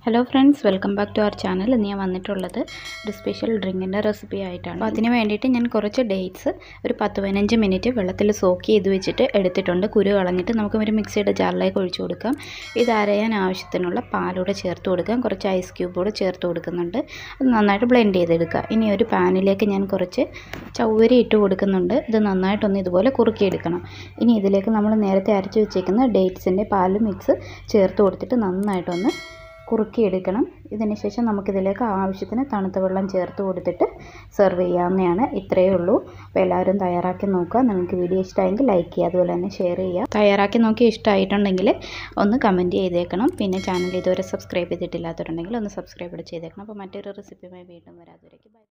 hello friends welcome back to our channel ഇന്ന് ഞാൻ വന്നിട്ടുള്ളത് ഒരു സ്പെഷ്യൽ ഡ്രിങ്കിൻ്റെ റെസിപ്പി ആയിട്ടാണ് അപ്പോൾ അതിന് വേണ്ടിയിട്ട് ഞാൻ കുറച്ച് ഡേറ്റ്സ് ഒരു പത്ത് പതിനഞ്ച് മിനിറ്റ് വെള്ളത്തിൽ സോക്ക് ചെയ്ത് വെച്ചിട്ട് എടുത്തിട്ടുണ്ട് കുരു കളഞ്ഞിട്ട് നമുക്ക് ഒരു മിക്സിയുടെ ജാറിലേക്ക് ഒഴിച്ചു കൊടുക്കാം ഇത് അരയാൻ ആവശ്യത്തിനുള്ള പാലൂടെ ചേർത്ത് കൊടുക്കാം കുറച്ച് ഐസ് ക്യൂബൂടെ ചേർത്ത് കൊടുക്കുന്നുണ്ട് അത് നന്നായിട്ട് ബ്ലെൻഡ് ചെയ്തെടുക്കുക ഇനി ഒരു പാനിലേക്ക് ഞാൻ കുറച്ച് ചൗവരി ഇട്ട് കൊടുക്കുന്നുണ്ട് ഇത് നന്നായിട്ടൊന്ന് ഇതുപോലെ കുറുക്കിയെടുക്കണം ഇനി ഇതിലേക്ക് നമ്മൾ നേരത്തെ അരച്ച് വെച്ചേക്കുന്ന ഡേറ്റ്സിൻ്റെ പാല് മിക്സ് ചേർത്ത് കൊടുത്തിട്ട് നന്നായിട്ടൊന്ന് കുറുക്കിയെടുക്കണം ഇതിന് ശേഷം നമുക്കിതിലേക്ക് ആവശ്യത്തിന് തണുത്ത വെള്ളം ചേർത്ത് കൊടുത്തിട്ട് സെർവ് ചെയ്യാവുന്നതാണ് ഇത്രയേ ഉള്ളൂ അപ്പോൾ എല്ലാവരും തയ്യാറാക്കി നോക്കുക നിങ്ങൾക്ക് വീഡിയോ ഇഷ്ടമായെങ്കിൽ ലൈക്ക് ചെയ്യുക അതുപോലെ തന്നെ ഷെയർ ചെയ്യുക തയ്യാറാക്കി നോക്കി ഇഷ്ടമായിട്ടുണ്ടെങ്കിൽ ഒന്ന് കമൻറ്റ് ചെയ്തേക്കണം പിന്നെ ചാനൽ ഇതുവരെ സബ്സ്ക്രൈബ് ചെയ്തിട്ടില്ലാത്തവരുണ്ടെങ്കിൽ ഒന്ന് സബ്സ്ക്രൈബ് ചെയ്തേക്കണം അപ്പോൾ മറ്റൊരു റെസിപ്പിയുമായി വീണ്ടും വരാതുവരേക്ക് ബൈ